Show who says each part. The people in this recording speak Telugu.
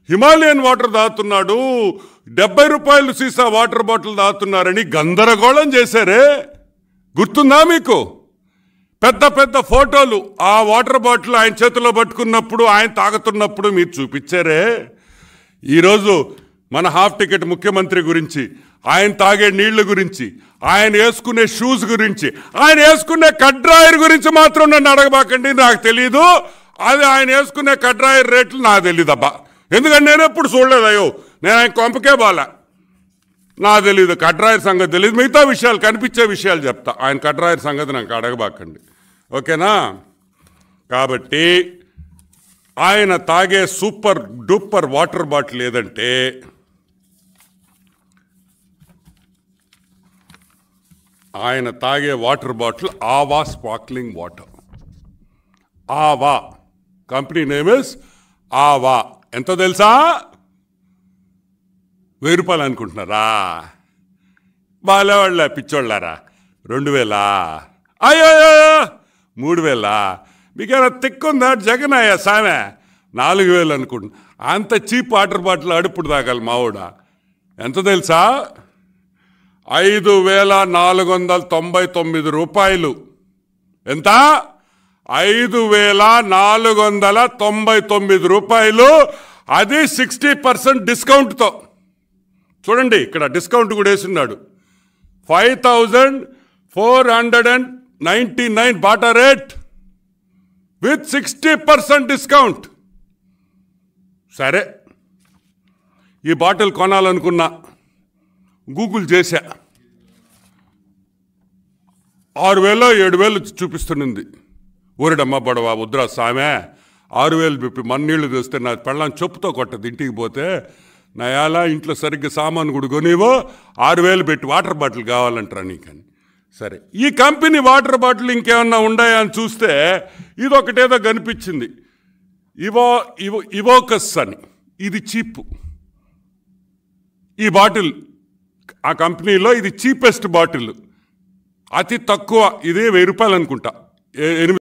Speaker 1: హిమాలయన్ వాటర్ దాతున్నాడు డెబ్బై రూపాయలు సీసా వాటర్ బాటిల్ దాతున్నారని గందరగోళం చేశారే గుర్తుందా మీకు పెద్ద పెద్ద ఫోటోలు ఆ వాటర్ బాటిల్ ఆయన చేతిలో పట్టుకున్నప్పుడు ఆయన తాగుతున్నప్పుడు మీరు చూపించారే ఈరోజు మన హాఫ్ టికెట్ ముఖ్యమంత్రి గురించి ఆయన తాగే నీళ్ల గురించి ఆయన వేసుకునే షూస్ గురించి ఆయన వేసుకునే కడ్రాయర్ గురించి మాత్రం నన్ను అడగబాకండి నాకు తెలియదు అది ఆయన వేసుకునే కడ్రాయర్ రేట్లు నాకు తెలియదబ్బా ఎందుకంటే నేను ఎప్పుడు చూడలేదు అయ్యో నేను ఆయన కొంపకే బాలా నాకు తెలియదు కడ్రాయర్ సంగతి తెలియదు మిగతా విషయాలు కనిపించే విషయాలు చెప్తా ఆయన కడ్రాయర్ సంగతి నాకు అడగబాకండి ఓకేనా కాబట్టి ఆయన తాగే సూపర్ డూపర్ వాటర్ బాటిల్ ఏదంటే ఆయన తాగే water bottle Aava sparkling water Aava company name is Aava ఎంత తెలుసా వెయ్యి రూపాయలు అనుకుంటున్నారా బాలేవాళ్ళ పిచ్చోళ్ళారా రెండు వేలా అయ్యో మూడు వేలా మీకేమైనా తిక్కుందా జగన్ అయ్యా సామె నాలుగు వేలు అనుకుంటున్నా అంత చీప్ వాటర్ బాటిల్ అడుపుడు తాగాలి మావుడా ఎంత తెలుసా ఐదు వేల నాలుగు వందల తొంభై తొమ్మిది రూపాయలు ఎంత ఐదు వేల నాలుగు వందల తొంభై తొమ్మిది రూపాయలు అది సిక్స్టీ పర్సెంట్ డిస్కౌంట్తో చూడండి ఇక్కడ డిస్కౌంట్ కూడా వేసున్నాడు five thousand four hundred and ninety nine బాటా rate with sixty percent discount సరే ఈ బాటిల్ కొనాలనుకున్నా గూగుల్ చేశా ఆరు వేలో ఏడు వేలు చూపిస్తున్నది ఊరిడమ్మ బడవా ఉద్రా సామె ఆరు వేలు చెప్పి మన్నీళ్ళు తెస్తే నా పెళ్ళం చెప్పుతో కొట్టదు ఇంటికి పోతే నా ఎలా ఇంట్లో సరిగ్గా సామాను కూడా కొనివో ఆరు వేలు పెట్టి వాటర్ బాటిల్ కావాలంటారా నీకని సరే ఈ కంపెనీ వాటర్ బాటిల్ ఇంకేమన్నా ఉన్నాయా అని చూస్తే ఇది ఒకటేదో కనిపించింది ఇవో ఇవో ఇవోకస్ అని ఇది చీప్ ఈ బాటిల్ ఆ కంపెనీలో ఇది చీపెస్ట్ బాటిల్ అతి తక్కువ ఇదే వెయ్యి రూపాయలు అనుకుంటా ఏ- ఎనిమిది